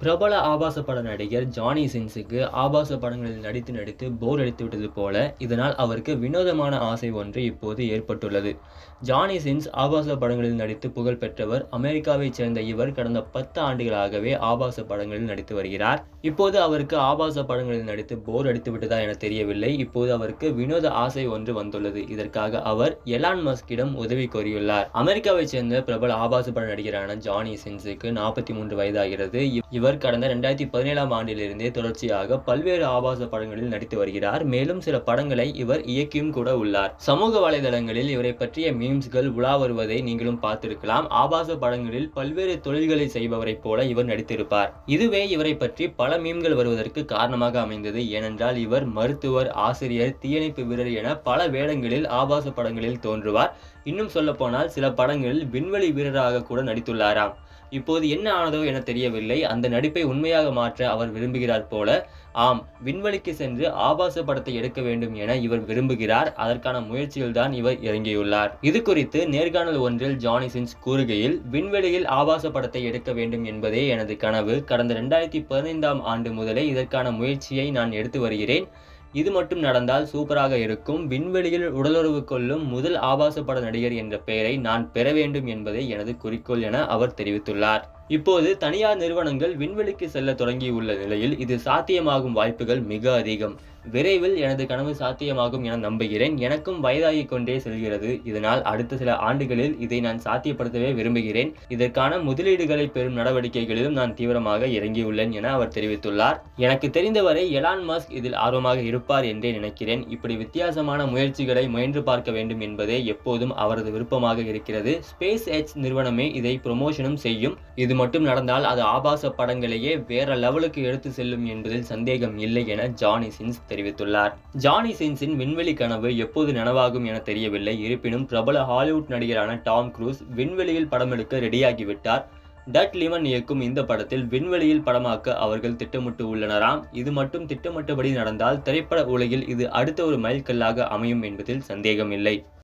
பிரபல ஆபாச பட நடிகர் ஜானி சின்ஸுக்கு ஆபாச படங்களில் நடித்து நடித்து போர் அடித்து விட்டது போல இதனால் அவருக்கு வினோதமான ஆசை ஒன்று இப்போது ஏற்பட்டுள்ளது ஜானி சின்ஸ் ஆபாச படங்களில் நடித்து புகழ் பெற்றவர் அமெரிக்காவைச் சேர்ந்த இவர் கடந்த பத்து ஆண்டுகளாகவே ஆபாச படங்களில் நடித்து வருகிறார் இப்போது அவருக்கு ஆபாச படங்களில் நடித்து போர் அடித்து விட்டதா என தெரியவில்லை இப்போது அவருக்கு வினோத ஆசை ஒன்று வந்துள்ளது இதற்காக அவர் எலான் மஸ்கிடம் உதவி கோரியுள்ளார் அமெரிக்காவைச் சேர்ந்த பிரபல ஆபாச பட நடிகரான ஜானி சின்ஸுக்கு நாற்பத்தி மூன்று வயதாகிறது இவ்- இவர் கடந்த ரெண்டாயிரத்தி பதினேழாம் ஆண்டிலிருந்தே தொடர்ச்சியாக பல்வேறு ஆபாச படங்களில் நடித்து வருகிறார் மேலும் சில படங்களை இவர் இயக்கியும் கூட உள்ளார் சமூக வலைதளங்களில் இவரை பற்றிய மீம்ஸ்கள் உலா வருவதை நீங்களும் பார்த்திருக்கலாம் ஆபாச படங்களில் பல்வேறு தொழில்களை செய்பவரைப் போல இவர் நடித்திருப்பார் இதுவே இவரை பற்றி பல மீம்கள் வருவதற்கு காரணமாக அமைந்தது ஏனென்றால் இவர் மருத்துவர் ஆசிரியர் தீயணைப்பு வீரர் என பல வேடங்களில் ஆபாச படங்களில் தோன்றுவார் இன்னும் சொல்லப்போனால் சில படங்களில் விண்வெளி வீரராக கூட நடித்துள்ளாராம் இப்போது என்ன ஆனதோ என தெரியவில்லை அந்த நடிப்பை உண்மையாக மாற்ற அவர் விரும்புகிறார் போல ஆம் விண்வெளிக்கு சென்று ஆபாச படத்தை எடுக்க வேண்டும் என இவர் விரும்புகிறார் அதற்கான முயற்சியில்தான் இவர் இறங்கியுள்ளார் இது குறித்து நேர்காணல் ஒன்றில் ஜானி சின்ஸ் கூறுகையில் விண்வெளியில் ஆபாச படத்தை எடுக்க வேண்டும் என்பதே எனது கனவு கடந்த ரெண்டாயிரத்தி பதினைந்தாம் ஆண்டு முதலே இதற்கான முயற்சியை நான் எடுத்து வருகிறேன் இது மட்டும் நடந்தால் சூப்பராக இருக்கும் விண்வெளியில் உடலுறவு கொள்ளும் முதல் ஆபாச பட நடிகர் என்ற பெயரை நான் பெற வேண்டும் என்பதே எனது குறிக்கோள் என அவர் தெரிவித்துள்ளார் இப்போது தனியார் நிறுவனங்கள் விண்வெளிக்கு செல்ல தொடங்கியுள்ள நிலையில் இது சாத்தியமாகும் வாய்ப்புகள் மிக அதிகம் விரைவில் எனது கனவு சாத்தியமாகும் என நம்புகிறேன் எனக்கும் வயதாகிக் கொண்டே செல்கிறது இதனால் அடுத்த சில ஆண்டுகளில் இதை நான் சாத்தியப்படுத்தவே விரும்புகிறேன் இதற்கான முதலீடுகளை பெறும் நடவடிக்கைகளிலும் நான் தீவிரமாக இறங்கியுள்ளேன் என அவர் தெரிவித்துள்ளார் எனக்கு தெரிந்தவரை எலான் மஸ்க் இதில் ஆர்வமாக இருப்பார் என்றே நினைக்கிறேன் இப்படி வித்தியாசமான முயற்சிகளை முயன்று பார்க்க வேண்டும் என்பதே எப்போதும் அவரது விருப்பமாக இருக்கிறது ஸ்பேஸ் எக்ஸ் நிறுவனமே இதை ப்ரொமோஷனும் செய்யும் இது மட்டும் நடந்தால் அது ஆபாச படங்களையே வேற லெவலுக்கு எடுத்து செல்லும் என்பதில் சந்தேகம் இல்லை என ஜானி சின்ஸ் தெரிவித்துள்ளார் ஜானி சின்ஸின் விண்வெளி கனவு எப்போது நனவாகும் என தெரியவில்லை இருப்பினும் பிரபல ஹாலிவுட் நடிகரான டாம் க்ரூஸ் விண்வெளியில் படமெடுக்க ரெடியாகிவிட்டார் டட் லிமன் இயக்கும் இந்த படத்தில் விண்வெளியில் படமாக்க அவர்கள் திட்டமிட்டு உள்ளனராம் இது மட்டும் திட்டமிட்டபடி நடந்தால் திரைப்பட உலகில் இது அடுத்த ஒரு மைல்கல்லாக அமையும் என்பதில் சந்தேகம் இல்லை